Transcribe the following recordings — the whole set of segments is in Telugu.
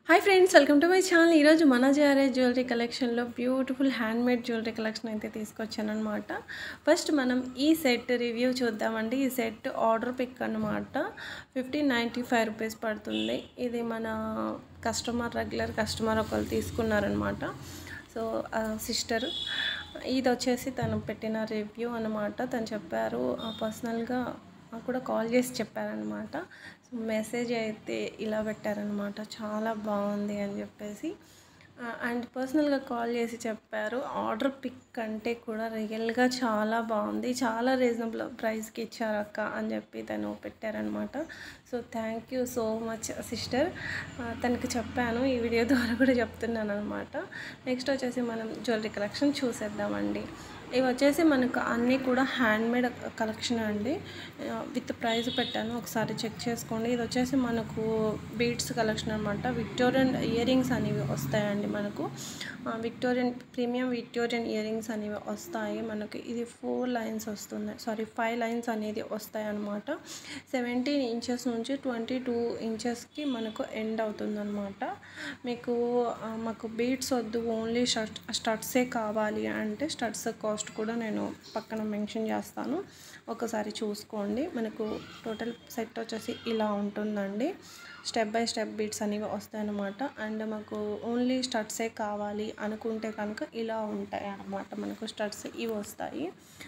hi friends welcome to my channel ఈరోజు మన జేఆర్ఏ జ్యువెలరీ కలెక్షన్లో బ్యూటిఫుల్ హ్యాండ్మేడ్ జ్యువెలరీ కలెక్షన్ అయితే తీసుకొచ్చాను అనమాట ఫస్ట్ మనం ఈ సెట్ రివ్యూ చూద్దామండి ఈ సెట్ ఆర్డర్ పిక్ అనమాట ఫిఫ్టీన్ నైంటీ ఫైవ్ రూపీస్ పడుతుంది ఇది మన కస్టమర్ రెగ్యులర్ కస్టమర్ ఒకరు తీసుకున్నారనమాట సో సిస్టర్ ఇది వచ్చేసి తను పెట్టిన రివ్యూ అనమాట తను చెప్పారు పర్సనల్గా కూడా కాల్ చేసి చెప్పారనమాట సో మెసేజ్ అయితే ఇలా పెట్టారనమాట చాలా బాగుంది అని చెప్పేసి అండ్ పర్సనల్గా కాల్ చేసి చెప్పారు ఆర్డర్ పిక్ కంటే కూడా రియల్గా చాలా బాగుంది చాలా రీజనబుల్ ప్రైస్కి ఇచ్చారు అక్క అని చెప్పి తను పెట్టారనమాట so thank you so much sister తనకి చెప్పాను ఈ వీడియో ద్వారా కూడా చెప్తున్నాను అనమాట నెక్స్ట్ వచ్చేసి మనం జ్యువెలరీ కలెక్షన్ చూసేద్దామండి ఇవి వచ్చేసి మనకు అన్నీ కూడా హ్యాండ్మేడ్ కలెక్షన్ అండి విత్ ప్రైస్ పెట్టాను ఒకసారి చెక్ చేసుకోండి ఇది వచ్చేసి మనకు బీడ్స్ కలెక్షన్ అనమాట విక్టోరియన్ ఇయర్ రింగ్స్ అనేవి వస్తాయండి మనకు Victorian premium Victorian earrings అనేవి వస్తాయి మనకి ఇది ఫోర్ లైన్స్ వస్తుంది సారీ ఫైవ్ లైన్స్ అనేది వస్తాయి అనమాట సెవెంటీన్ ఇంచెస్ నుంచి ట్వంటీ టూ ఇంచెస్కి మనకు ఎండ్ అవుతుందన్నమాట మీకు మాకు బీడ్స్ వద్దు ఓన్లీ షర్ట్ స్టడ్సే కావాలి అంటే స్టడ్స్ కాస్ట్ కూడా నేను పక్కన మెన్షన్ చేస్తాను ఒకసారి చూసుకోండి మనకు టోటల్ సెట్ వచ్చేసి ఇలా ఉంటుందండి స్టెప్ బై స్టెప్ బీట్స్ అనేవి వస్తాయన్నమాట అండ్ మాకు ఓన్లీ స్టడ్సే కావాలి అనుకుంటే కనుక ఇలా ఉంటాయి అన్నమాట మనకు స్టడ్స్ ఇవి వస్తాయి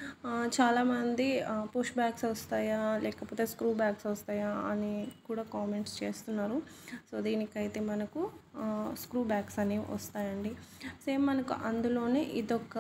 చాలామంది పుష్ బ్యాగ్స్ వస్తాయా లేకపోతే స్క్రూ బ్యాగ్స్ వస్తాయా అని కూడా కామెంట్స్ చేస్తున్నారు సో దీనికైతే మనకు స్క్రూ బ్యాగ్స్ అనేవి వస్తాయండి సేమ్ మనకు అందులోనే ఇదొక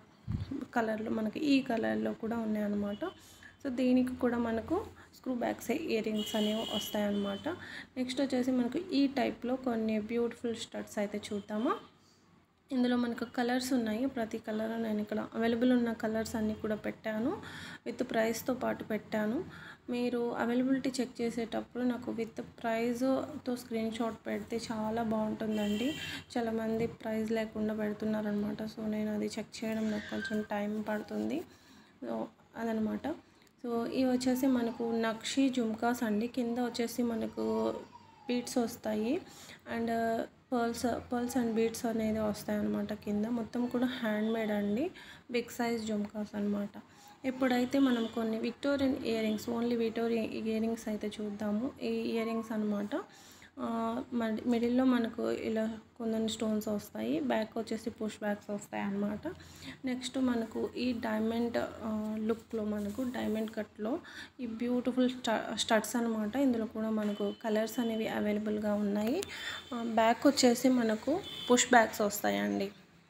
కలర్లో మనకి ఈ కలర్లో కూడా ఉన్నాయన్నమాట సో దీనికి కూడా మనకు స్క్రూ బ్యాగ్స్ ఇయర్ రింగ్స్ అనేవి వస్తాయన్నమాట నెక్స్ట్ వచ్చేసి మనకు ఈ టైప్లో కొన్ని బ్యూటిఫుల్ స్టడ్స్ అయితే చూద్దామా ఇందులో మనకు కలర్స్ ఉన్నాయి ప్రతి కలర్ నేను ఇక్కడ అవైలబుల్ ఉన్న కలర్స్ అన్నీ కూడా పెట్టాను విత్ ప్రైస్తో పాటు పెట్టాను మీరు అవైలబిలిటీ చెక్ చేసేటప్పుడు నాకు విత్ ప్రైజ్తో స్క్రీన్ షాట్ పెడితే చాలా బాగుంటుందండి చాలామంది ప్రైస్ లేకుండా పెడుతున్నారనమాట సో నేను అది చెక్ చేయడం నాకు కొంచెం టైం పడుతుంది సో అదనమాట సో ఇవి వచ్చేసి మనకు నక్షి జుమ్కాస్ అండి కింద వచ్చేసి మనకు బీట్స్ వస్తాయి and pearls pearls and beads అనేది వస్తాయి అన్నమాట కింద మొత్తం కూడా హ్యాండ్మేడ్ అండి బిగ్ సైజ్ జుమ్కాస్ అనమాట ఇప్పుడైతే మనం కొన్ని Victorian earrings only Victorian earrings అయితే చూద్దాము ఈ ఇయర్ రింగ్స్ అనమాట మిడిల్లో మనకు ఇలా కొన్ని స్టోన్స్ వస్తాయి బ్యాక్ వచ్చేసి పుష్ బ్యాక్స్ వస్తాయి అన్నమాట నెక్స్ట్ మనకు ఈ డైమండ్ లుక్లో మనకు డైమండ్ కట్లో ఈ బ్యూటిఫుల్ స్టడ్స్ అనమాట ఇందులో కూడా మనకు కలర్స్ అనేవి అవైలబుల్గా ఉన్నాయి బ్యాక్ వచ్చేసి మనకు పుష్ బ్యాగ్స్ వస్తాయండి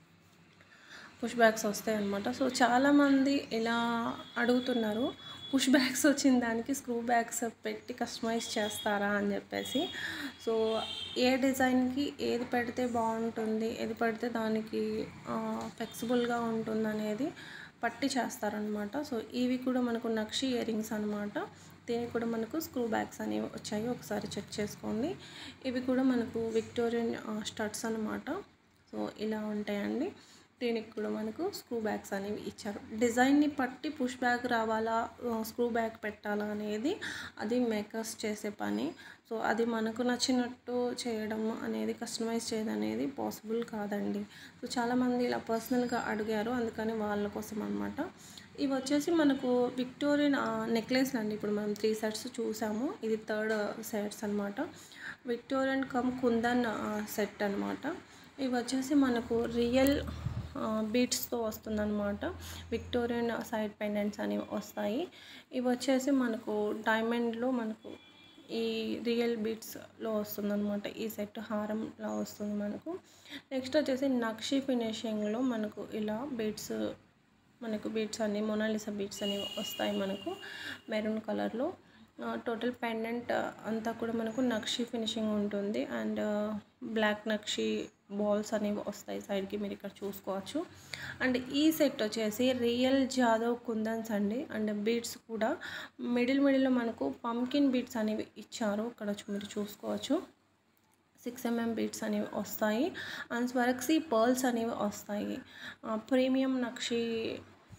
పుష్ బ్యాగ్స్ వస్తాయి అనమాట సో చాలామంది ఇలా అడుగుతున్నారు పుష్ బ్యాగ్స్ వచ్చిన దానికి స్క్రూ బ్యాగ్స్ పెట్టి కస్టమైజ్ చేస్తారా అని చెప్పేసి సో ఏ డిజైన్కి ఏది పెడితే బాగుంటుంది ఏది పెడితే దానికి ఫ్లెక్సిబుల్గా ఉంటుంది అనేది పట్టి చేస్తారనమాట సో ఇవి కూడా మనకు నక్షి ఇయర్ రింగ్స్ అనమాట దీనికి కూడా మనకు స్క్రూ బ్యాగ్స్ అనేవి వచ్చాయి ఒకసారి చెక్ చేసుకోండి ఇవి కూడా మనకు విక్టోరియన్ స్టడ్స్ అనమాట సో ఇలా ఉంటాయండి దీనికి కూడా మనకు స్క్రూ బ్యాగ్స్ అనేవి ఇచ్చారు డిజైన్ని పట్టి పుష్ బ్యాగ్ రావాలా స్క్రూ బ్యాగ్ పెట్టాలా అనేది అది మేకర్స్ చేసే పని సో అది మనకు నచ్చినట్టు చేయడం అనేది కస్టమైజ్ చేయడం అనేది పాసిబుల్ కాదండి సో చాలామంది ఇలా పర్సనల్గా అడిగారు అందుకని వాళ్ళ కోసం అనమాట ఇవి వచ్చేసి మనకు విక్టోరియన్ నెక్లెస్ అండి ఇప్పుడు మనం త్రీ సెట్స్ చూసాము ఇది థర్డ్ సెట్స్ అనమాట విక్టోరియన్ కమ్ కుందన్ సెట్ అనమాట ఇవి వచ్చేసి మనకు రియల్ బీట్స్తో వస్తుందన్నమాట విక్టోరియన్ సైడ్ పెండెంట్స్ అనేవి వస్తాయి ఇవి వచ్చేసి మనకు డైమండ్లో మనకు ఈ రియల్ బీట్స్లో వస్తుందన్నమాట ఈ సెట్ హారంలో వస్తుంది మనకు నెక్స్ట్ వచ్చేసి నక్షి ఫినిషింగ్లో మనకు ఇలా బీట్స్ మనకు బీట్స్ అన్ని మొనాలిసా బీట్స్ అనేవి వస్తాయి మనకు మెరూన్ కలర్లో టోటల్ పెండెంట్ అంతా కూడా మనకు నక్షి ఫినిషింగ్ ఉంటుంది అండ్ బ్లాక్ నక్షి బాల్స్ అనేవి వస్తాయి సైడ్కి మీరు ఇక్కడ చూసుకోవచ్చు అండ్ ఈ సెట్ వచ్చేసి రియల్ జాదవ్ కుందన్స్ అండి అండ్ బీడ్స్ కూడా మిడిల్ మిడిల్లో మనకు పంకిన్ బీడ్స్ అనేవి ఇచ్చారు ఇక్కడ మీరు చూసుకోవచ్చు సిక్స్ ఎంఎం బీట్స్ అనేవి వస్తాయి అండ్ స్వరక్సీ పర్ల్స్ అనేవి వస్తాయి ప్రీమియం నక్షి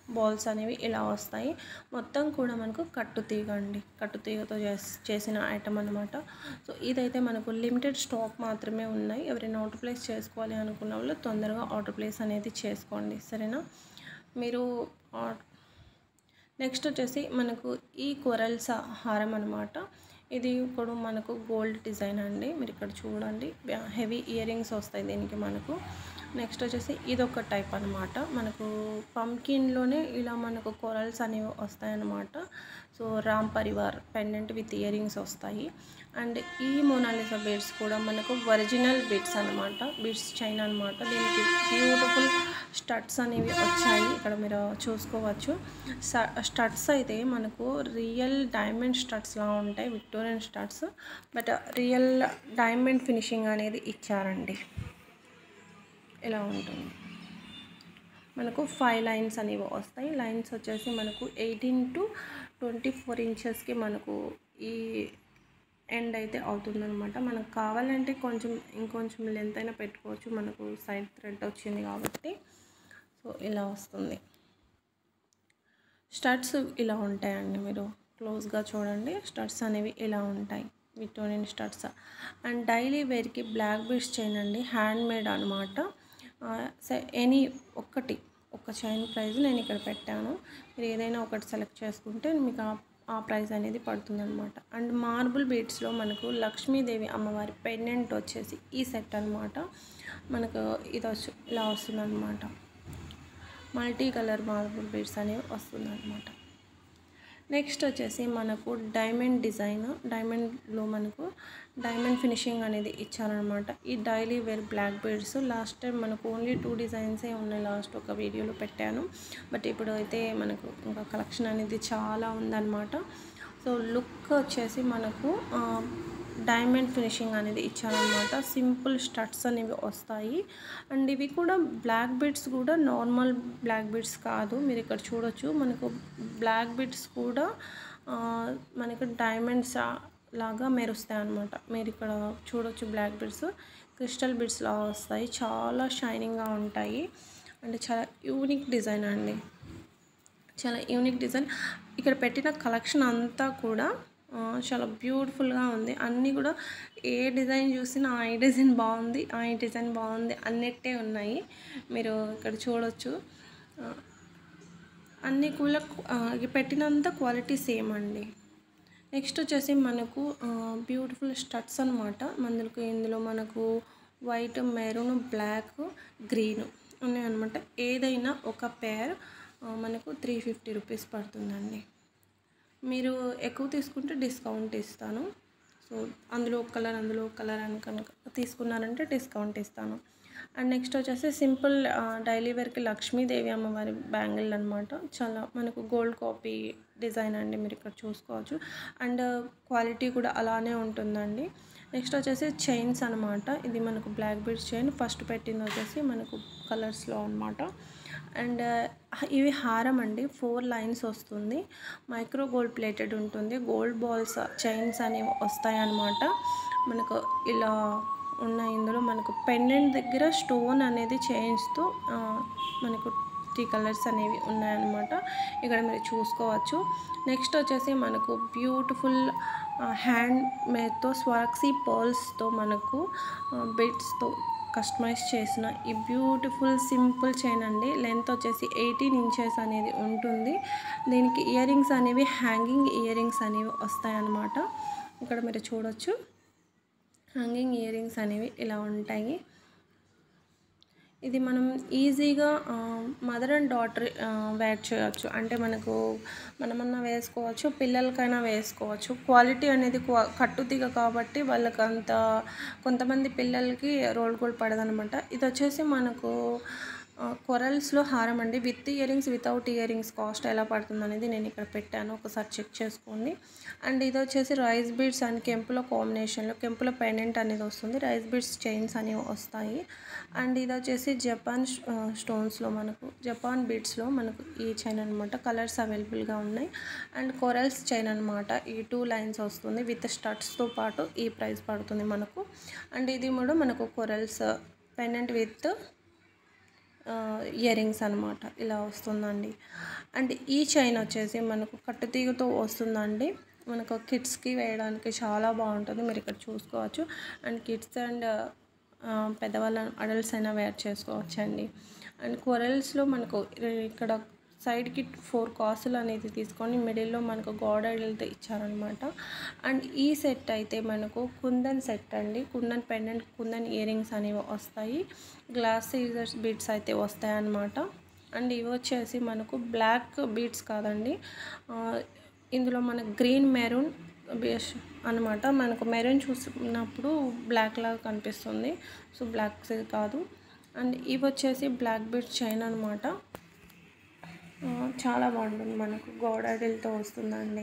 బాల్స్ అనేవి ఇలా వస్తాయి మొత్తం కూడా మనకు కట్టు తీగ అండి కట్టు తీగతో చేస్ చేసిన ఐటమ్ అనమాట సో ఇదైతే మనకు లిమిటెడ్ స్టాక్ మాత్రమే ఉన్నాయి ఎవరైనా ఆర్డర్ ప్లేస్ చేసుకోవాలి అనుకున్న వాళ్ళు తొందరగా ఆర్డర్ ప్లేస్ అనేది చేసుకోండి సరేనా మీరు నెక్స్ట్ వచ్చేసి మనకు ఈ కొరల్స్ హారం అనమాట ఇది ఇప్పుడు మనకు గోల్డ్ డిజైన్ అండి మీరు ఇక్కడ చూడండి హెవీ ఇయర్ రింగ్స్ వస్తాయి దీనికి మనకు నెక్స్ట్ వచ్చేసి ఇదొక టైప్ అనమాట మనకు పంకిన్లోనే ఇలా మనకు కొరల్స్ అనేవి వస్తాయన్నమాట so Ram Parivar pendant with ear rings వస్తాయి అండ్ ఈ మోనాలిసా బీడ్స్ కూడా మనకు ఒరిజినల్ బీడ్స్ అనమాట బీడ్స్ చైన్ అనమాట దీనికి బ్యూటిఫుల్ స్టడ్స్ అనేవి వచ్చాయి ఇక్కడ మీరు చూసుకోవచ్చు స్టడ్స్ అయితే మనకు రియల్ డైమండ్ స్టడ్స్ లా ఉంటాయి Victorian studs but real diamond finishing అనేది ఇచ్చారండి ఇలా ఉంటుంది మనకు ఫైవ్ లైన్స్ అనేవి వస్తాయి లైన్స్ వచ్చేసి మనకు ఎయిటీన్ టు ట్వంటీ ఫోర్ ఇంచెస్కి మనకు ఈ ఎండ్ అయితే అవుతుందన్నమాట మనకు కావాలంటే కొంచెం ఇంకొంచెం లెంత్ అయినా పెట్టుకోవచ్చు మనకు సైడ్ థ్రెడ్ వచ్చింది కాబట్టి సో ఇలా వస్తుంది స్టడ్స్ ఇలా ఉంటాయండి మీరు క్లోజ్గా చూడండి స్టడ్స్ అనేవి ఇలా ఉంటాయి విక్టోరియన్ స్టడ్స్ అండ్ డైలీ వేర్కి బ్లాక్ బీడ్స్ చైన్ అండి హ్యాండ్ మేడ్ అనమాట ఎనీ ఒక్కటి ఒక చైన్ ప్రైస్ నేను ఇక్కడ పెట్టాను మీరు ఏదైనా ఒకటి సెలెక్ట్ చేసుకుంటే మీకు ఆ ఆ ప్రైస్ అనేది పడుతుంది అనమాట అండ్ మార్బుల్ బీడ్స్లో మనకు లక్ష్మీదేవి అమ్మవారి పెండెంట్ వచ్చేసి ఈ సెట్ అనమాట మనకు ఇది వచ్చి ఇలా వస్తుంది అనమాట మల్టీ కలర్ మార్బుల్ బీడ్స్ అనేవి వస్తుంది అనమాట నెక్స్ట్ వచ్చేసి మనకు డైమండ్ డిజైన్ డైమండ్లో మనకు డైమండ్ ఫినిషింగ్ అనేది ఇచ్చారనమాట ఈ daily wear black beads last time మనకు ఓన్లీ టూ డిజైన్సే ఉన్నాయి లాస్ట్ ఒక వీడియోలో పెట్టాను బట్ ఇప్పుడు అయితే మనకు ఇంకా కలెక్షన్ అనేది చాలా ఉందన్నమాట సో లుక్ వచ్చేసి మనకు డైమండ్ ఫినిషింగ్ అనేది ఇచ్చారనమాట సింపుల్ స్టడ్స్ అనేవి వస్తాయి అండ్ ఇవి కూడా బ్లాక్ బిడ్స్ కూడా నార్మల్ బ్లాక్ బిడ్స్ కాదు మీరు ఇక్కడ చూడొచ్చు మనకు బ్లాక్ బిడ్స్ కూడా మనకు డైమండ్స్ లాగా మెరుస్తాయి అనమాట మీరు ఇక్కడ చూడొచ్చు బ్లాక్ బిడ్స్ క్రిస్టల్ బిడ్స్ లాగా వస్తాయి చాలా షైనింగ్గా ఉంటాయి అంటే చాలా యూనిక్ డిజైన్ అండి చాలా యూనిక్ డిజైన్ ఇక్కడ పెట్టిన కలెక్షన్ అంతా కూడా చాలా బ్యూటిఫుల్గా ఉంది అన్నీ కూడా ఏ డిజైన్ చూసినా ఆ డిజైన్ బాగుంది ఆ డిజైన్ బాగుంది అన్నట్టే ఉన్నాయి మీరు ఇక్కడ చూడొచ్చు అన్నీ కూడా పెట్టినంత క్వాలిటీ సేమ్ అండి నెక్స్ట్ వచ్చేసి మనకు బ్యూటిఫుల్ స్టడ్స్ అనమాట మనకు ఇందులో మనకు వైట్ మెరూన్ బ్లాక్ గ్రీన్ ఉన్నాయి అనమాట ఏదైనా ఒక పేర్ మనకు త్రీ ఫిఫ్టీ రూపీస్ పడుతుందండి మీరు ఎక్కువ తీసుకుంటే డిస్కౌంట్ ఇస్తాను సో అందులో ఒక కలర్ అందులో ఒక కలర్ అని కనుక తీసుకున్నారంటే డిస్కౌంట్ ఇస్తాను అండ్ నెక్స్ట్ వచ్చేసి సింపుల్ డైలీ వేర్కి లక్ష్మీదేవి అమ్మవారి బ్యాంగిల్ అనమాట చాలా మనకు గోల్డ్ కాపీ డిజైన్ అండి మీరు ఇక్కడ చూసుకోవచ్చు అండ్ క్వాలిటీ కూడా అలానే ఉంటుందండి నెక్స్ట్ వచ్చేసి చైన్స్ అనమాట ఇది మనకు బ్లాక్ బీడ్స్ చైన్ ఫస్ట్ పెట్టింది వచ్చేసి మనకు కలర్స్లో అనమాట అండ్ ఇవి హారం అండి ఫోర్ లైన్స్ వస్తుంది మైక్రో గోల్డ్ ప్లేటెడ్ ఉంటుంది గోల్డ్ బాల్స్ చైన్స్ అనేవి వస్తాయి అన్నమాట మనకు ఇలా ఉన్నాయి ఇందులో మనకు పెండెంట్ దగ్గర స్టోన్ అనేది చేయించుతూ మనకు త్రీ కలర్స్ అనేవి ఉన్నాయన్నమాట ఇక్కడ మీరు చూసుకోవచ్చు నెక్స్ట్ వచ్చేసి మనకు బ్యూటిఫుల్ హ్యాండ్ మేడ్తో స్వాక్సీ పర్ల్స్తో మనకు బిడ్స్తో కస్టమైజ్ చేసిన ఈ బ్యూటిఫుల్ సింపుల్ చైన్ అండి లెంత్ వచ్చేసి ఎయిటీన్ ఇంచెస్ అనేది ఉంటుంది దీనికి ఇయర్ రింగ్స్ అనేవి హ్యాంగింగ్ ఇయర్ రింగ్స్ అనేవి వస్తాయన్నమాట ఇక్కడ మీరు చూడొచ్చు హ్యాంగింగ్ ఇయర్ రింగ్స్ అనేవి ఇలా ఉంటాయి ఇది మనం ఈజీగా మదర్ అండ్ డాటర్ వేర్ చేయవచ్చు అంటే మనకు మనమన్నా వేసుకోవచ్చు పిల్లలకైనా వేసుకోవచ్చు క్వాలిటీ అనేది కట్టుతీగ కాబట్టి వాళ్ళకి అంత కొంతమంది పిల్లలకి రోల్ గోల్డ్ పడదనమాట ఇది వచ్చేసి మనకు కొరల్స్లో హారం అండి with ear rings without year earrings cost ఎలా పడుతుంది అనేది నేను ఇక్కడ పెట్టాను ఒకసారి చెక్ చేసుకోండి అండ్ ఇది వచ్చేసి రైస్ బీడ్స్ అండ్ కెంపుల కాంబినేషన్లో కెంపుల పెండెంట్ అనేది వస్తుంది రైస్ బీడ్స్ చైన్స్ అనేవి వస్తాయి అండ్ ఇది వచ్చేసి జపాన్ స్టోన్స్లో మనకు జపాన్ బీడ్స్లో మనకు ఈ చైన్ అనమాట కలర్స్ అవైలబుల్గా ఉన్నాయి అండ్ కొరల్స్ చైన్ అనమాట ఈ టూ లైన్స్ వస్తుంది విత్ స్టడ్స్తో పాటు ఈ ప్రైస్ పడుతుంది మనకు అండ్ ఇది కూడా మనకు corals pendant with ear rings అనమాట ఇలా వస్తుందండి అండ్ ఈ చైన్ వచ్చేసి మనకు కట్టుతీగతో వస్తుందండి మనకు కిడ్స్కి వేయడానికి చాలా బాగుంటుంది మీరు ఇక్కడ చూసుకోవచ్చు అండ్ కిడ్స్ అండ్ పెద్దవాళ్ళ అడల్ట్స్ అయినా వేర్ చేసుకోవచ్చు అండి అండ్ కొరల్స్లో మనకు ఇక్కడ సైడ్కి ఫోర్ కాసులు అనేది తీసుకొని మిడిల్లో మనకు గోడ ఐడల్తో ఇచ్చారనమాట అండ్ ఈ సెట్ అయితే మనకు కుందన్ సెట్ అండి kundan pendant kundan earrings అనేవి వస్తాయి గ్లాస్ సీజర్స్ బీడ్స్ అయితే వస్తాయి అన్నమాట అండ్ ఇవి వచ్చేసి మనకు బ్లాక్ బీడ్స్ కాదండి ఆ, ఇందులో మనకు గ్రీన్ మెరూన్ బేస్ అనమాట మనకు మెరూన్ చూసినప్పుడు బ్లాక్ లాగా కనిపిస్తుంది సో బ్లాక్ కాదు అండ్ ఇవి వచ్చేసి బ్లాక్ బీడ్స్ చైన్ అనమాట ఆ, చాలా బాగుంటుంది మనకు గోడాడిల్తో వస్తుందండి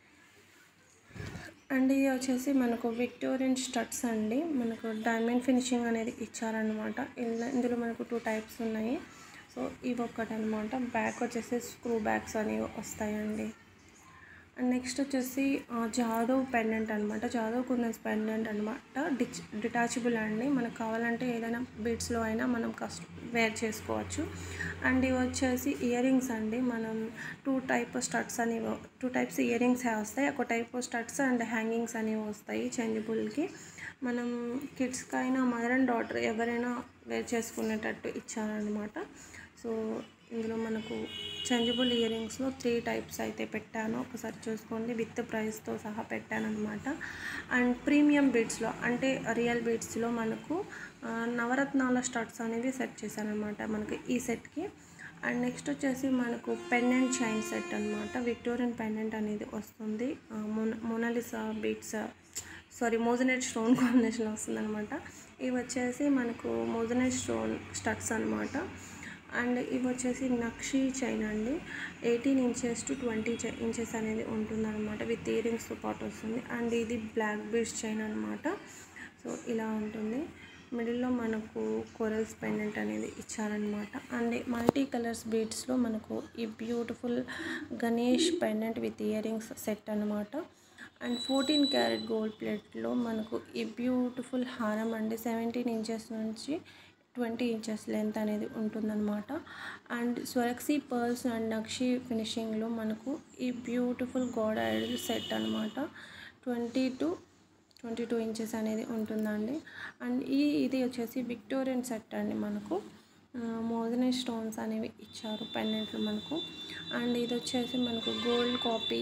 అండ్ ఇది వచ్చేసి మనకు విక్టోరియన్ స్టడ్స్ అండి మనకు డైమండ్ ఫినిషింగ్ అనేది ఇచ్చారనమాట ఇందులో ఇందులో మనకు టూ టైప్స్ ఉన్నాయి సో ఇవి ఒక్కటి అనమాట బ్యాక్ వచ్చేసి స్క్రూ బ్యాగ్స్ అనేవి వస్తాయండి అండ్ నెక్స్ట్ వచ్చేసి ఆ, జాదవ్ పెండెంట్ అనమాట జాదవ్ కుందన్స్ పెండెంట్ అనమాట డిచ్ డిటాచబుల్ అండి మనకు కావాలంటే ఏదైనా బీడ్స్లో అయినా మనం కస్ట్ వేర్ చేసుకోవచ్చు అండ్ ఇవి వచ్చేసి ఇయర్ రింగ్స్ అండి మనం టూ టైప్ స్టడ్స్ అనేవి టూ టైప్స్ ఇయర్ రింగ్స్ వస్తాయి ఒక టైప్ స్టడ్స్ అండ్ హ్యాంగింగ్స్ అనేవి వస్తాయి చేంజబుల్కి మనం కిడ్స్కి అయినా మదర్ అండ్ డాటర్ ఎవరైనా వేర్ చేసుకునేటట్టు ఇచ్చారనమాట సో ఇందులో మనకు చేంజబుల్ ఇయర్ రింగ్స్లో త్రీ టైప్స్ అయితే పెట్టాను ఒకసారి చూసుకోండి విత్ ప్రైస్తో సహా పెట్టాను అనమాట అండ్ ప్రీమియం బీడ్స్లో అంటే రియల్ బీడ్స్లో మనకు ఆ, నవరత్నాల స్టడ్స్ అనేవి సెట్ చేశాను అనమాట మనకి ఈ సెట్కి అండ్ నెక్స్ట్ వచ్చేసి మనకు పెండెంట్ చైన్ సెట్ అనమాట విక్టోరియన్ పెండెంట్ అనేది వస్తుంది ఆ, మొన Mona Lisa beads sorry moissanite stone combination వస్తుంది అనమాట ఇవి వచ్చేసి మనకు మోజనెట్ స్టోన్ స్టడ్స్ అనమాట అండ్ ఇవి వచ్చేసి నక్షి చైన్ అండి eighteen inches to twenty inches అనేది ఉంటుంది అనమాట విత్ ఇయర్ రింగ్స్తో పాటు వస్తుంది అండ్ ఇది బ్లాక్ బీడ్స్ చైన్ అనమాట సో ఇలా ఉంటుంది మిడిల్లో మనకు కొరల్స్ పెండెంట్ అనేది ఇచ్చారనమాట అండ్ మల్టీ కలర్స్ బీడ్స్లో మనకు ఈ beautiful Ganesh pendant with year earrings set అనమాట అండ్ ఫోర్టీన్ క్యారెట్ గోల్డ్ ప్లేట్లో మనకు ఈ బ్యూటిఫుల్ హారం అండి సెవెంటీన్ ఇంచెస్ నుంచి ట్వంటీ ఇంచెస్ లెంత్ అనేది ఉంటుందన్నమాట and Swarovski pearls and nakshi ఫినిషింగ్లో మనకు ఈ బ్యూటిఫుల్ గోడ సెట్ అనమాట twenty two twenty two inches అనేది ఉంటుందండి అండ్ ఈ ఇది వచ్చేసి విక్టోరియన్ సెట్ అండి మనకు మోదనే స్టోన్స్ అనేవి ఇచ్చారు పెండెంట్లు మనకు అండ్ ఇది వచ్చేసి మనకు గోల్డ్ కాపీ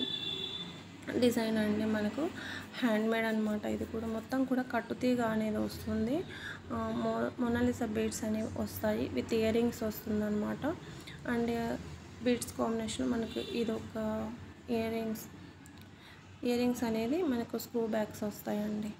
డిజైన్ అండి మనకు హ్యాండ్ మేడ్ అనమాట ఇది కూడా మొత్తం కూడా కట్టుతీగ అనేది వస్తుంది ఆ, మో మొనాలిసా బీడ్స్ అనేవి వస్తాయి విత్ ఇయర్ రింగ్స్ వస్తుంది అనమాట అండ్ బీడ్స్ కాంబినేషన్ మనకి ఇది ఒక ఇయర్ రింగ్స్ ఇయర్ రింగ్స్ అనేది మనకు స్క్రూ బ్యాగ్స్ వస్తాయండి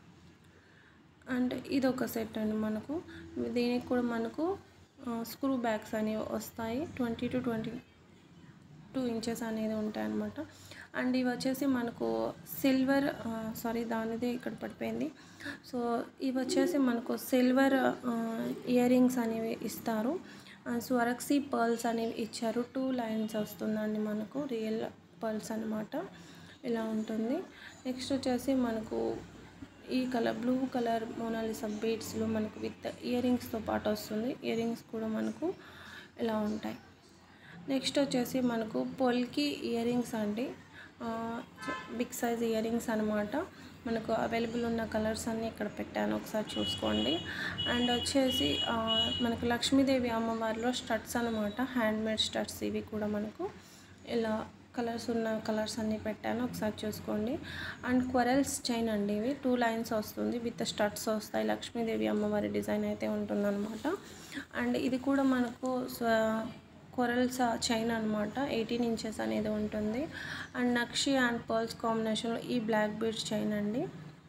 అండ్ ఇది ఒక సెట్ అండి మనకు దీనికి కూడా మనకు స్క్రూ బ్యాగ్స్ అనేవి వస్తాయి twenty two twenty two inches అనేది ఉంటాయి అన్నమాట అండ్ ఇవి వచ్చేసి మనకు సిల్వర్ సారీ దానిదే ఇక్కడ పడిపోయింది సో ఇవి వచ్చేసి మనకు సిల్వర్ ఇయర్ రింగ్స్ అనేవి ఇస్తారు స్వరక్సీ పర్ల్స్ అనేవి ఇచ్చారు టూ లైన్స్ వస్తుందండి మనకు రియల్ పర్ల్స్ అనమాట ఇలా ఉంటుంది నెక్స్ట్ వచ్చేసి మనకు ఈ కలర్ బ్లూ కలర్ మోనాలిసా బీడ్స్లో మనకు విత్ ఇయర్ రింగ్స్తో పాటు వస్తుంది ఇయర్ రింగ్స్ కూడా మనకు ఇలా ఉంటాయి నెక్స్ట్ వచ్చేసి మనకు పొల్కి ఇయర్ రింగ్స్ అండి బిగ్ సైజ్ ఇయర్ రింగ్స్ అనమాట మనకు అవైలబుల్ ఉన్న కలర్స్ అన్నీ ఇక్కడ పెట్టాను ఒకసారి చూసుకోండి అండ్ వచ్చేసి ఆ, మనకు లక్ష్మీదేవి అమ్మవారిలో స్టడ్స్ అనమాట హ్యాండ్ మేడ్ స్టడ్స్ ఇవి కూడా మనకు ఇలా కలర్స్ ఉన్న కలర్స్ అన్నీ పెట్టాను ఒకసారి చూసుకోండి అండ్ క్వరల్స్ చైన్ అండి ఇవి టూ లైన్స్ వస్తుంది విత్ స్టడ్స్ వస్తాయి లక్ష్మీదేవి అమ్మవారి డిజైన్ అయితే ఉంటుందన్నమాట అండ్ ఇది కూడా మనకు స్వ- కొరల్స్ చైన్ అనమాట ఎయిటీన్ ఇంచెస్ అనేది ఉంటుంది అండ్ నక్షి అండ్ పర్ల్స్ కాంబినేషన్లో ఈ బ్లాక్ బీడ్స్ చైన్ అండి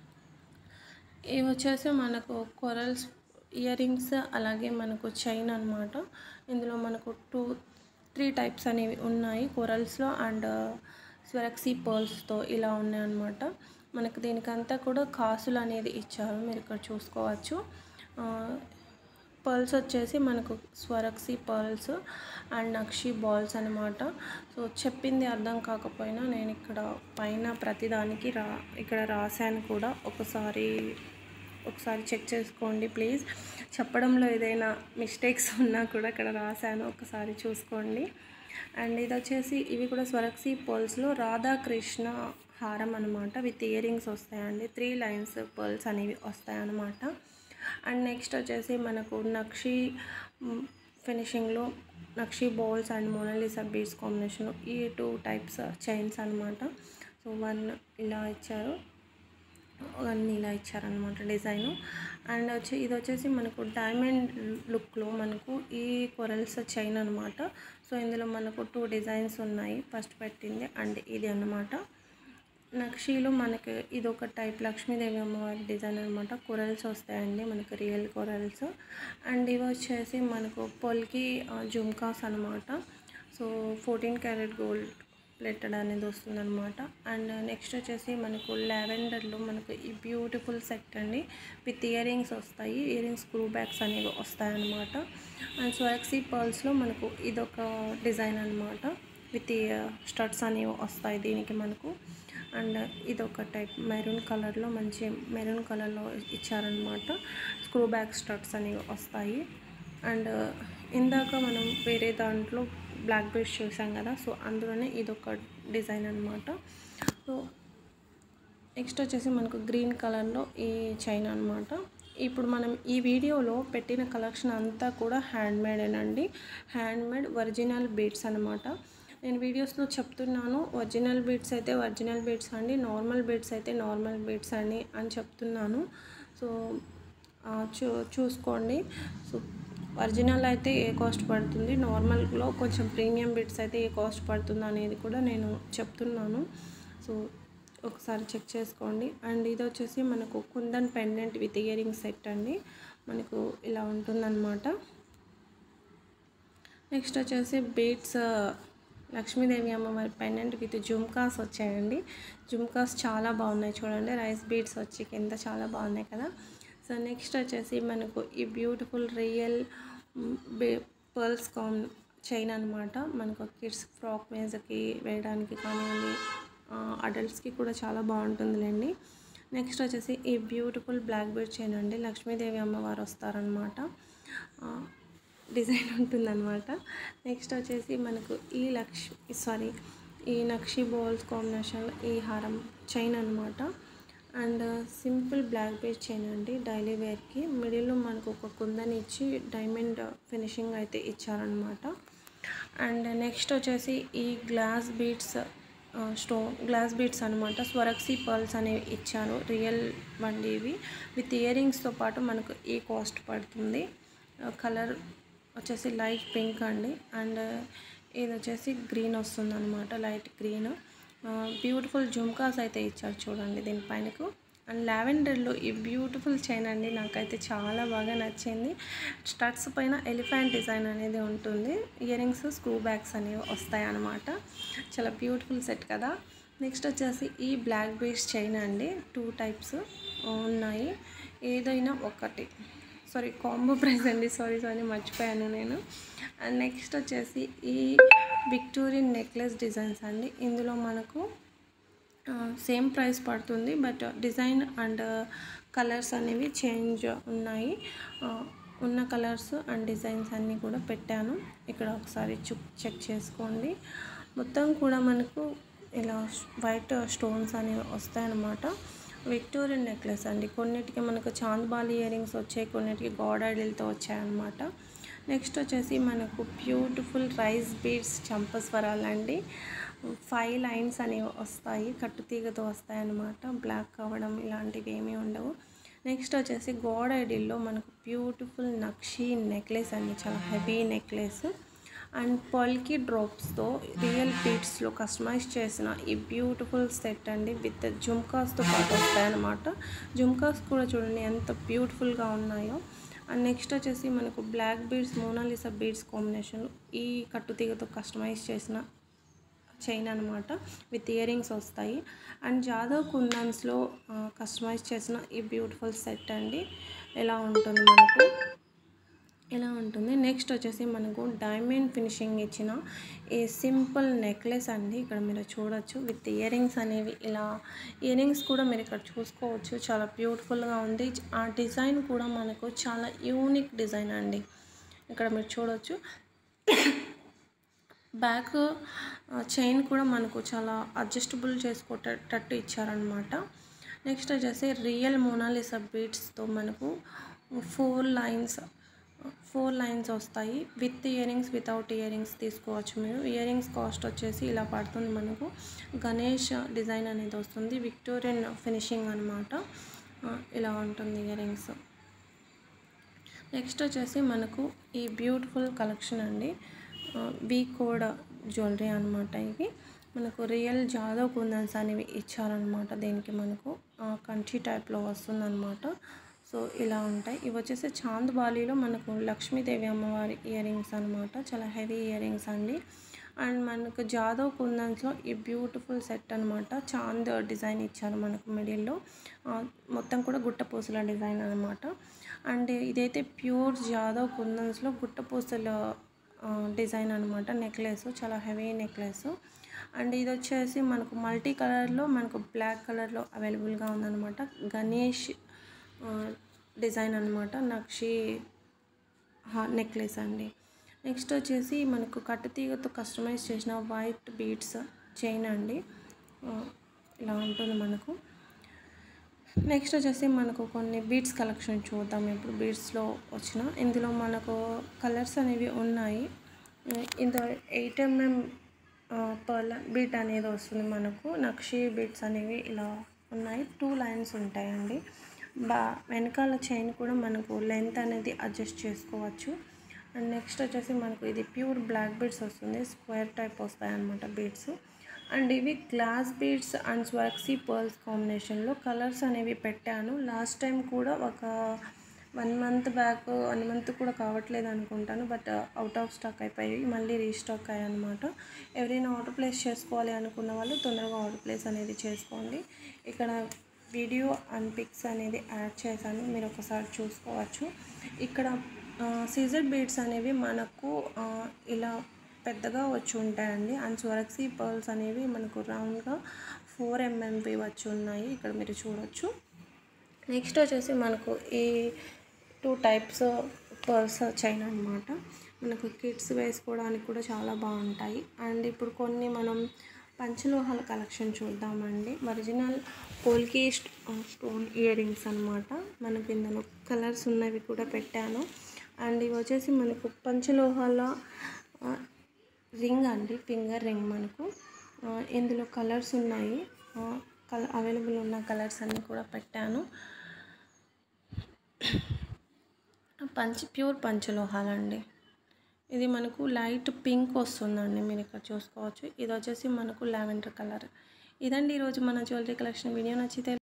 ఇవి వచ్చేసి మనకు కొరల్స్ ఇయర్ రింగ్స్ అలాగే మనకు చైన్ అనమాట ఇందులో మనకు టూ త్రీ టైప్స్ అనేవి ఉన్నాయి కొరల్స్లో అండ్ స్వరక్సీ పర్ల్స్తో ఇలా ఉన్నాయన్నమాట మనకు దీనికంతా కూడా కాసులు అనేది ఇచ్చారు మీరు ఇక్కడ చూసుకోవచ్చు ఆ, పర్ల్స్ వచ్చేసి మనకు Swarovski pearls and nakshi balls అనమాట సో చెప్పింది అర్థం కాకపోయినా నేను ఇక్కడ పైన ప్రతిదానికి రా ఇక్కడ రాశాను కూడా ఒకసారి ఒకసారి చెక్ చేసుకోండి ప్లీజ్ చెప్పడంలో ఏదైనా మిస్టేక్స్ ఉన్నా కూడా ఇక్కడ రాశాను ఒకసారి చూసుకోండి అండ్ ఇది వచ్చేసి ఇవి కూడా స్వరక్సీ పర్ల్స్లో రాధాకృష్ణ హారం అనమాట విత్ ఇయర్ రింగ్స్ వస్తాయండి త్రీ లైన్స్ పర్ల్స్ అనేవి వస్తాయన్నమాట అండ్ నెక్స్ట్ వచ్చేసి మనకు నక్షి ఫినిషింగ్లో nakshi balls and Mona Lisa beads combination ఈ టూ టైప్స్ చైన్స్ అనమాట సో వన్ ఇలా ఇచ్చారు అన్నీ ఇలా ఇచ్చారనమాట డిజైన్ అండ్ వచ్చి ఇది వచ్చేసి మనకు డైమండ్ లుక్లో మనకు ఈ కొరల్స్ చైన్ అనమాట సో ఇందులో మనకు టూ డిజైన్స్ ఉన్నాయి ఫస్ట్ పెట్టింది అండ్ ఇది అన్నమాట నక్షీలో మనకి ఇది ఒక టైప్ లక్ష్మీదేవి అమ్మవారి డిజైన్ అనమాట కొరల్స్ వస్తాయండి మనకి రియల్ కొరల్స్ అండ్ ఇవి వచ్చేసి మనకు పొల్కి జుమ్కాస్ అనమాట so fourteen carat gold plated అనేది వస్తుంది అనమాట అండ్ నెక్స్ట్ వచ్చేసి మనకు లావెండర్లో మనకు ఈ బ్యూటిఫుల్ సెట్ అండి విత్ ఇయర్ రింగ్స్ వస్తాయి ఇయర్ రింగ్స్ స్క్రూ బ్యాగ్స్ అనేవి వస్తాయన్నమాట అండ్ స్వరక్సీ పర్ల్స్లో మనకు ఇదొక డిజైన్ అనమాట విత్ స్టడ్స్ అనేవి వస్తాయి దీనికి మనకు అండ్ ఇదొక టైప్ మెరూన్ కలర్లో మంచి మెరూన్ కలర్లో ఇచ్చారనమాట స్క్రూ బ్యాక్ స్టడ్స్ అనేవి వస్తాయి అండ్ ఇందాక మనం వేరే దాంట్లో బ్లాక్ బీడ్స్ చూసాం కదా సో అందులోనే ఇదొక డిజైన్ అనమాట సో నెక్స్ట్ వచ్చేసి మనకు గ్రీన్ కలర్లో ఈ చైన్ అనమాట ఇప్పుడు మనం ఈ వీడియోలో పెట్టిన కలెక్షన్ అంతా కూడా హ్యాండ్ మేడేనండి హ్యాండ్ మేడ్ ఒరిజినల్ బీడ్స్ అనమాట నేను వీడియోస్లో చెప్తున్నాను ఒరిజినల్ బీడ్స్ అయితే ఒరిజినల్ బీడ్స్ అండి నార్మల్ బీడ్స్ అయితే నార్మల్ బీడ్స్ అండి అని చెప్తున్నాను సో చూ చూసుకోండి సో ఒరిజినల్ అయితే ఏ కాస్ట్ పడుతుంది నార్మల్లో కొంచెం ప్రీమియం బిట్స్ అయితే ఏ కాస్ట్ పడుతుంది అనేది కూడా నేను చెప్తున్నాను సో ఒకసారి చెక్ చేసుకోండి అండ్ ఇది వచ్చేసి మనకు kundan pendant with earring set అండి మనకు ఇలా ఉంటుందన్నమాట నెక్స్ట్ వచ్చేసి బీట్స్ లక్ష్మీదేవి అమ్మవారి పెండెంట్ విత్ జుమ్కాస్ వచ్చాయండి జుమ్కాస్ చాలా బాగున్నాయి చూడండి రైస్ బీట్స్ వచ్చి కింద చాలా బాగున్నాయి కదా సో నెక్స్ట్ వచ్చేసి మనకు ఈ బ్యూటిఫుల్ రియల్ బే పర్ల్స్ కామ్ చైన్ అనమాట మనకు కిడ్స్ ఫ్రాక్ మీదకి వేయడానికి కానివ్వండి అడల్ట్స్కి కూడా చాలా బాగుంటుందిలేండి నెక్స్ట్ వచ్చేసి ఈ బ్యూటిఫుల్ బ్లాక్ బెడ్ చైన్ అండి లక్ష్మీదేవి అమ్మవారు వస్తారనమాట డిజైన్ ఉంటుందన్నమాట నెక్స్ట్ వచ్చేసి మనకు ఈ లక్ష్ సారీ ఈ నక్షి బాల్స్ కాంబినేషన్లో ఈ హారం చైన్ అనమాట and simple black beads chain అండి డైలీ వేర్కి మిడిల్లో మనకు ఒక కుందని ఇచ్చి డైమండ్ ఫినిషింగ్ అయితే ఇచ్చారనమాట అండ్ నెక్స్ట్ వచ్చేసి ఈ glass beads stone glass beads అనమాట స్వరక్సీ పర్ల్స్ అనేవి ఇచ్చాను రియల్ వండి ఇవి విత్ ఇయర్ రింగ్స్తో పాటు మనకు ఈ కాస్ట్ పడుతుంది కలర్ వచ్చేసి లైట్ పింక్ అండి అండ్ ఇది వచ్చేసి గ్రీన్ వస్తుంది అనమాట లైట్ గ్రీన్ బ్యూటిఫుల్ జుమ్కాస్ అయితే ఇచ్చారు చూడండి దీనిపైనకు అండ్ లావెండర్లో ఈ బ్యూటిఫుల్ చైన్ అండి నాకైతే చాలా బాగా నచ్చింది స్టడ్స్ పైన ఎలిఫెంట్ డిజైన్ అనేది ఉంటుంది ఇయర్ రింగ్స్ స్క్రూ బ్యాగ్స్ అనేవి వస్తాయి అన్నమాట చాలా బ్యూటిఫుల్ సెట్ కదా నెక్స్ట్ వచ్చేసి ఈ బ్లాక్ బీడ్స్ చైన్ అండి టూ టైప్స్ ఉన్నాయి ఏదైనా ఒకటి సారీ కాంబో ప్రైస్ అండి సారీ సారీ మర్చిపోయాను నేను అండ్ నెక్స్ట్ వచ్చేసి ఈ విక్టోరియన్ నెక్లెస్ డిజైన్స్ అండి ఇందులో మనకు సేమ్ ప్రైస్ పడుతుంది బట్ డిజైన్ అండ్ కలర్స్ అనేవి చేంజ్ ఉన్నాయి ఉన్న కలర్స్ అండ్ డిజైన్స్ అన్నీ కూడా పెట్టాను ఇక్కడ ఒకసారి చు చెక్ చేసుకోండి మొత్తం కూడా మనకు ఇలా వైట్ స్టోన్స్ అనేవి వస్తాయన్నమాట విక్టోరియన్ నెక్లెస్ అండి కొన్నిటికి మనకు చాంద్బాలి ఇయర్ రింగ్స్ వచ్చాయి కొన్నిటికి గాడ్ ఐడిల్తో వచ్చాయన్నమాట నెక్స్ట్ వచ్చేసి మనకు బ్యూటిఫుల్ రైస్ బీడ్స్ చంపస్వరాలండి ఫైవ్ లైన్స్ అనేవి వస్తాయి కట్టుతీగతో వస్తాయి అన్నమాట బ్లాక్ అవ్వడం ఇలాంటివి ఏమీ ఉండవు నెక్స్ట్ వచ్చేసి గోడ్ ఐడిల్లో మనకు బ్యూటిఫుల్ నక్షి నెక్లెస్ అండి చాలా హెవీ నెక్లెస్ అండ్ పల్కి డ్రాప్స్తో రియల్ బీడ్స్లో కస్టమైజ్ చేసిన ఈ బ్యూటిఫుల్ సెట్ అండి విత్ జుమ్కాస్తో పాటు వస్తాయన్నమాట జుమ్కాస్ కూడా చూడండి ఎంత బ్యూటిఫుల్గా ఉన్నాయో అండ్ నెక్స్ట్ వచ్చేసి మనకు black beads Monalisa beads combination ఈ కట్టుతీగతో కస్టమైజ్ చేసిన చైన్ అనమాట విత్ ఇయర్ రింగ్స్ వస్తాయి అండ్ జాదవ్ కుందన్స్లో కస్టమైజ్ చేసిన ఈ బ్యూటిఫుల్ సెట్ అండి ఎలా ఉంటుంది మనకు ఇలా ఉంటుంది నెక్స్ట్ వచ్చేసి మనకు డైమండ్ ఫినిషింగ్ ఇచ్చిన ఈ సింపుల్ నెక్లెస్ అండి ఇక్కడ మీరు చూడొచ్చు విత్ ఇయర్ రింగ్స్ అనేవి ఇలా ఇయర్ రింగ్స్ కూడా మీరు ఇక్కడ చూసుకోవచ్చు చాలా బ్యూటిఫుల్గా ఉంది ఆ డిజైన్ కూడా మనకు చాలా యూనిక్ డిజైన్ అండి ఇక్కడ మీరు చూడొచ్చు బ్యాక్ చైన్ కూడా మనకు చాలా అడ్జస్టబుల్ చేసుకోటట్టు ఇచ్చారనమాట నెక్స్ట్ వచ్చేసి రియల్ మోనాలిసా బీడ్స్తో మనకు ఫోర్ లైన్స్ ఫోర్ లైన్స్ వస్తాయి with ear rings without year rings తీసుకోవచ్చు మీరు ఇయర్ రింగ్స్ కాస్ట్ వచ్చేసి ఇలా పడుతుంది మనకు గణేష్ డిజైన్ అనేది వస్తుంది విక్టోరియన్ ఫినిషింగ్ అనమాట ఇలా ఉంటుంది ఇయర్ రింగ్స్ నెక్స్ట్ వచ్చేసి మనకు ఈ బ్యూటిఫుల్ కలెక్షన్ అండి వీ కోడ్ జ్యువెలరీ అనమాట ఇవి మనకు రియల్ జాదవ్ కుందన్స్ అనేవి ఇచ్చారనమాట దీనికి మనకు కంచి టైప్లో వస్తుందన్నమాట సో ఇలా ఉంటాయి ఇవి వచ్చేసి చాంద్ బాలీలో మనకు లక్ష్మీదేవి అమ్మవారి ఇయర్ రింగ్స్ అనమాట చాలా హెవీ ఇయర్ రింగ్స్ అండి అండ్ మనకు జాదవ్ కుందన్స్లో ఈ బ్యూటిఫుల్ సెట్ అనమాట చాంద్ డిజైన్ ఇచ్చారు మనకు మిడిల్లో మొత్తం కూడా గుట్టపూసల డిజైన్ అనమాట అండ్ ఇదైతే ప్యూర్ జాదవ్ కుందన్స్లో గుట్టపూసల డిజైన్ అనమాట నెక్లెస్ చాలా హెవీ నెక్లెస్ అండ్ ఇది వచ్చేసి మనకు మల్టీ కలర్లో మనకు బ్లాక్ కలర్లో అవైలబుల్గా ఉందన్నమాట గణేష్ డిజైన్ అనమాట నక్షి నెక్లెస్ అండి నెక్స్ట్ వచ్చేసి మనకు కట్టుతీగతో కస్టమైజ్ చేసిన వైట్ బీడ్స్ చైన్ అండి ఇలా ఉంటుంది మనకు నెక్స్ట్ వచ్చేసి మనకు కొన్ని బీడ్స్ కలెక్షన్ చూద్దాం ఇప్పుడు బీడ్స్లో వచ్చిన ఇందులో మనకు కలర్స్ అనేవి ఉన్నాయి ఇందులో ఎయిట్ ఎంఎం పర్ల్ బీట్ అనేది వస్తుంది మనకు నక్షి బీట్స్ అనేవి ఇలా ఉన్నాయి టూ లైన్స్ ఉంటాయండి బా వెనకాల చైన్ కూడా మనకు లెంత్ అనేది అడ్జస్ట్ చేసుకోవచ్చు అండ్ నెక్స్ట్ వచ్చేసి మనకు ఇది ప్యూర్ బ్లాక్ బీడ్స్ వస్తుంది స్క్వేర్ టైప్ వస్తాయి అన్నమాట బీడ్స్ అండ్ ఇవి glass beads and Swarovski pearls కాంబినేషన్లో కలర్స్ అనేవి పెట్టాను లాస్ట్ టైం కూడా ఒక one month back one month కూడా కావట్లేదు అనుకుంటాను బట్ అవుట్ ఆఫ్ స్టాక్ అయిపోయాయి మళ్ళీ రీస్టాక్ అయ్యాయి అనమాట ఎవరైనా ఆర్డర్ ప్లేస్ చేసుకోవాలి అనుకున్న వాళ్ళు తొందరగా ఆర్డర్ ప్లేస్ అనేది చేసుకోండి ఇక్కడ వీడియో అండ్ పిక్స్ అనేది యాడ్ చేశాను మీరు ఒకసారి చూసుకోవచ్చు ఇక్కడ సీజర్ బీడ్స్ అనేవి మనకు ఇలా పెద్దగా వచ్చి ఉంటాయండి అండ్ స్వరక్సీ పర్ల్స్ అనేవి మనకు రౌండ్గా ఫోర్ ఎంఎంపి వచ్చి ఉన్నాయి ఇక్కడ మీరు చూడొచ్చు నెక్స్ట్ వచ్చేసి మనకు ఈ టూ టైప్స్ పర్ల్స్ చైన్ అనమాట మనకు కిడ్స్ వేసుకోవడానికి కూడా చాలా బాగుంటాయి అండ్ ఇప్పుడు కొన్ని మనం పంచలోహాల కలెక్షన్ చూద్దామండి original polki stone ear rings అనమాట మనకి ఇందులో కలర్స్ ఉన్నవి కూడా పెట్టాను అండ్ ఇవి వచ్చేసి మనకు పంచలోహాల రింగ్ అండి ఫింగర్ రింగ్ మనకు ఇందులో కలర్స్ ఉన్నాయి కల అవైలబుల్ ఉన్న కలర్స్ అన్నీ కూడా పెట్టాను పంచ ప్యూర్ పంచలోహాలండి ఇది మనకు లైట్ పింక్ వస్తుందండి మీరు ఇక్కడ చూసుకోవచ్చు ఇది వచ్చేసి మనకు లావెండర్ కలర్ ఇదండి ఈరోజు మన జ్యువెలరీ కలెక్షన్ వీడియో నచ్చితే